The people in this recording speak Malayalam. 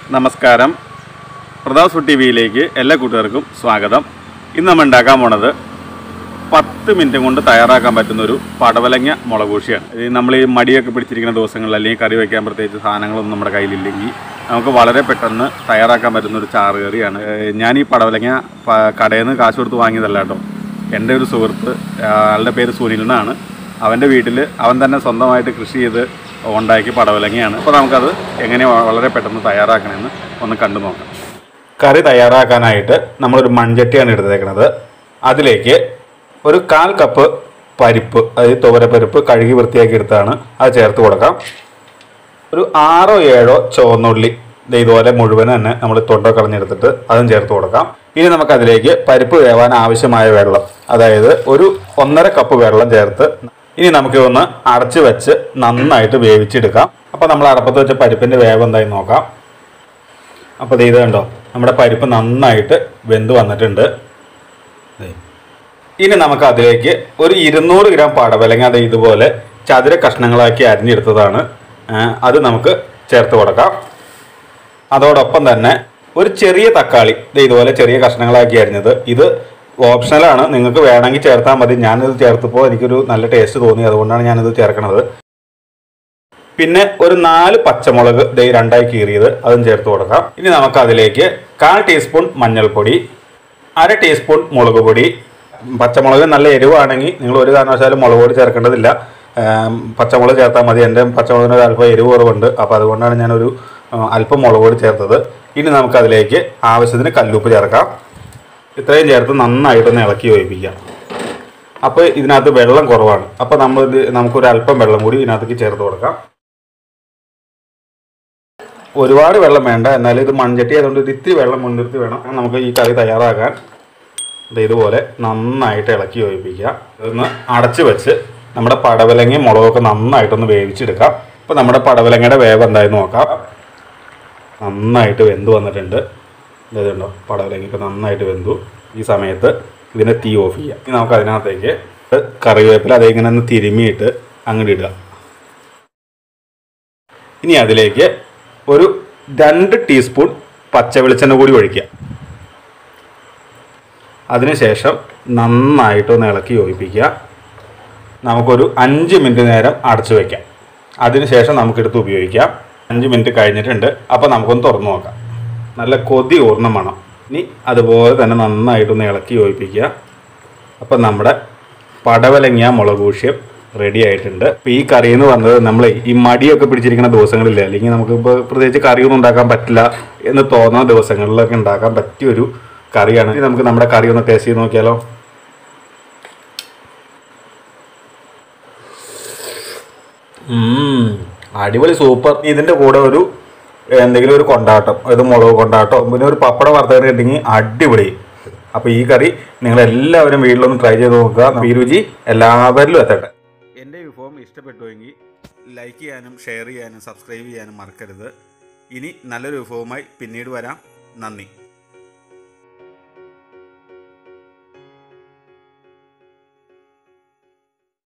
നമസ്കാരം പ്രതാപ് ഫുഡ് ടി വിയിലേക്ക് എല്ലാ കൂട്ടുകാർക്കും സ്വാഗതം ഇന്ന് നമ്മൾ ഉണ്ടാക്കാൻ പോണത് പത്ത് മിനിറ്റ് കൊണ്ട് തയ്യാറാക്കാൻ പറ്റുന്ന ഒരു പടവലങ്ങ മുളകൂഷിയാണ് ഇത് നമ്മൾ ഈ മടിയൊക്കെ പിടിച്ചിരിക്കുന്ന ദിവസങ്ങളിൽ അല്ലെങ്കിൽ കറി വയ്ക്കാൻ പ്രത്യേകിച്ച് സാധനങ്ങളൊന്നും നമ്മുടെ കയ്യിലില്ലെങ്കിൽ നമുക്ക് വളരെ പെട്ടെന്ന് തയ്യാറാക്കാൻ പറ്റുന്ന ഒരു ചാറ് കറിയാണ് ഏഹ് ഞാൻ ഈ പടവലങ്ങ പ- കടയിൽ നിന്ന് കാശ് കൊടുത്ത് വാങ്ങിയതല്ല കേട്ടോ എൻ്റെ ഒരു സുഹൃത്ത് ആ, ആളുടെ പേര് സുനിൽ എന്നാണ് അവൻ്റെ വീട്ടിൽ അവൻ തന്നെ സ്വന്തമായിട്ട് കൃഷി ചെയ്ത് ഉണ്ടാക്കി പടവലങ്ങയാണ് അപ്പോൾ നമുക്കത് എങ്ങനെ വ- വളരെ പെട്ടെന്ന് തയ്യാറാക്കണമെന്ന് ഒന്ന് കണ്ടു നോക്കാം കറി തയ്യാറാക്കാനായിട്ട് നമ്മളൊരു മൺചട്ടിയാണ് എടുത്തേക്കുന്നത് അതിലേക്ക് ഒരു കാൽ കപ്പ് പരിപ്പ് അതായത് തുവരപ്പരിപ്പ് കഴുകി വൃത്തിയാക്കി എടുത്താണ് അത് ചേർത്ത് കൊടുക്കാം ഒരു ആറോ ഏഴോ ചുവന്നുള്ളി ദേ ഇതുപോലെ മുഴുവൻ തന്നെ നമ്മൾ തൊണ്ട കളഞ്ഞെടുത്തിട്ട് അതും ചേർത്ത് കൊടുക്കാം ഇനി നമുക്ക് അതിലേക്ക് പരിപ്പ് വേവാൻ ആവശ്യമായ വെള്ളം അതായത് ഒരു ഒന്നര കപ്പ് വെള്ളം ചേർത്ത് ഇനി നമുക്ക് ഒന്ന് അടച്ച് വെച്ച് നന്നായിട്ട് വേവിച്ചെടുക്കാം അപ്പോൾ നമ്മൾ അടപ്പത്ത് വെച്ച പരിപ്പിൻ്റെ വേവ് എന്തായി നോക്കാം അപ്പോൾ ദേ ഇത് കണ്ടോ നമ്മുടെ പരിപ്പ് നന്നായിട്ട് വെന്ത് വന്നിട്ടുണ്ട് ദേ. ഇനി നമുക്ക് അതിലേക്ക് ഒരു ഇരുന്നൂറ് ഗ്രാം പടവലങ്ങ അത് ഇതുപോലെ ചതുര കഷ്ണങ്ങളാക്കി അരിഞ്ഞെടുത്തതാണ് ആ, അത് നമുക്ക് ചേർത്ത് കൊടുക്കാം അതോടൊപ്പം തന്നെ ഒരു ചെറിയ തക്കാളി ദേ ഇതുപോലെ ചെറിയ കഷ്ണങ്ങളാക്കി അരിഞ്ഞത് ഇത് ഓപ്ഷണലാണ് നിങ്ങൾക്ക് വേണമെങ്കിൽ ചേർത്താൽ മതി ഞാനിത് ചേർത്തപ്പോൾ എനിക്കൊരു നല്ല ടേസ്റ്റ് തോന്നി അതുകൊണ്ടാണ് ഞാനിത് ചേർക്കണത് പിന്നെ ഒരു നാല് പച്ചമുളക് ദേ രണ്ടായി കീറിയത് അതും ചേർത്ത് കൊടുക്കാം ഇനി നമുക്ക് അതിലേക്ക് കാൽ ടീസ്പൂൺ മഞ്ഞൾപ്പൊടി അര ടീസ്പൂൺ മുളക് പൊടി പച്ചമുളക് നല്ല എരിവാണെങ്കിൽ നിങ്ങൾ ഒരു കാരണവശാലും മുളക് പൊടി ചേർക്കേണ്ടതില്ല ആം, പച്ചമുളക് ചേർത്താൽ മതി എൻ്റെ പച്ചമുളകിന് ഒരു അല്പം എരിവ് കുറവുണ്ട് അപ്പോൾ അതുകൊണ്ടാണ് ഞാനൊരു ആ, അല്പം മുളക് പൊടി ചേർത്തത് ഇനി നമുക്ക് അതിലേക്ക് ആവശ്യത്തിന് കല്ലുപ്പ് ചേർക്കാം ഇത്രയും ചേർത്ത് നന്നായിട്ടൊന്ന് ഇളക്കി യോജിപ്പിക്കാം അപ്പോൾ ഇതിനകത്ത് വെള്ളം കുറവാണ് അപ്പോൾ നമ്മൾ ഇത് നമുക്കൊരു അല്പം വെള്ളം കൂടി ഇതിനകത്തേക്ക് ചേർത്ത് കൊടുക്കാം ഒരുപാട് വെള്ളം വേണ്ട എന്നാലും ഇത് മൺചട്ടി ആയതുകൊണ്ട് ഒരു ഇത്തിരി വെള്ളം മുൻനിർത്തി വേണം നമുക്ക് ഈ കറി തയ്യാറാക്കാൻ ദേ ഇതുപോലെ നന്നായിട്ട് ഇളക്കി യോജിപ്പിക്കുക ഇതൊന്ന് അടച്ച് വെച്ച് നമ്മുടെ പടവലങ്ങയും മുളകൊക്കെ നന്നായിട്ടൊന്ന് വേവിച്ചെടുക്കാം അപ്പോൾ നമ്മുടെ പടവലങ്ങയുടെ വേവ് എന്തായെന്ന് നോക്കാം നന്നായിട്ട് വെന്ത് വന്നിട്ടുണ്ട് ഇതുണ്ടോ പടവലങ്ങയൊക്കെ നന്നായിട്ട് വെന്തു ഈ സമയത്ത് ഇതിനെ തീ ഓഫ് ചെയ്യാം ഇനി നമുക്ക് അതിനകത്തേക്ക് കറിവേപ്പില അതിങ്ങനെ ഒന്ന് തിരുമിയിട്ട് അങ്ങോട്ട് ഇടുക ഇനി അതിലേക്ക് ഒരു രണ്ട് ടീസ്പൂൺ പച്ച വെളിച്ചെണ്ണ കൂടി ഒഴിക്കുക അതിനുശേഷം നന്നായിട്ടൊന്ന് ഇളക്കി യോജിപ്പിക്കുക നമുക്കൊരു അഞ്ച് മിനിറ്റ് നേരം അടച്ചു വയ്ക്കാം അതിനുശേഷം നമുക്കെടുത്ത് ഉപയോഗിക്കാം അഞ്ച് മിനിറ്റ് കഴിഞ്ഞിട്ടുണ്ട് അപ്പോൾ നമുക്കൊന്ന് തുറന്നു നോക്കാം നല്ല കൊതി ഊർണ്ണ മണം ഇനി അതുപോലെ തന്നെ നന്നായിട്ടൊന്ന് ഇളക്കി യോജിപ്പിക്കുക അപ്പം നമ്മുടെ പടവലങ്ങ മുളകൂഷ്യം റെഡി ആയിട്ടുണ്ട് അപ്പോൾ ഈ കറി എന്ന് പറഞ്ഞത് നമ്മൾ ഈ മടിയൊക്കെ പിടിച്ചിരിക്കുന്ന ദിവസങ്ങളില്ലേ അല്ലെങ്കിൽ നമുക്കിപ്പോൾ പ്രത്യേകിച്ച് കറിയൊന്നും ഉണ്ടാക്കാൻ പറ്റില്ല എന്ന് തോന്നുന്ന ദിവസങ്ങളിലൊക്കെ ഉണ്ടാക്കാൻ പറ്റിയൊരു കറിയാണ് ഇനി നമുക്ക് നമ്മുടെ കറി ഒന്ന് ടേസ്റ്റ് ചെയ്ത് നോക്കിയാലോ ഉം, അടിപൊളി സൂപ്പർ ഇതിന്റെ കൂടെ ഒരു എന്തെങ്കിലും ഒരു കൊണ്ടാട്ടം ഇത് മുളക് കൊണ്ടാട്ടോ പിന്നെ ഒരു പപ്പടം വറുത്തത് കിട്ടിയെങ്കിൽ അടിപൊളി അപ്പൊ ഈ കറി നിങ്ങൾ എല്ലാവരും വീട്ടിലൊന്ന് ട്രൈ ചെയ്ത് നോക്കുക ഈ രുചി എല്ലാവരിലും എത്തട്ടെ എൻ്റെ വിഭവം ഇഷ്ടപ്പെട്ടുവെങ്കിൽ ലൈക്ക് ചെയ്യാനും ഷെയർ ചെയ്യാനും സബ്സ്ക്രൈബ് ചെയ്യാനും മറക്കരുത് ഇനി നല്ലൊരു വിഭവമായി പിന്നീട് വരാം നന്ദി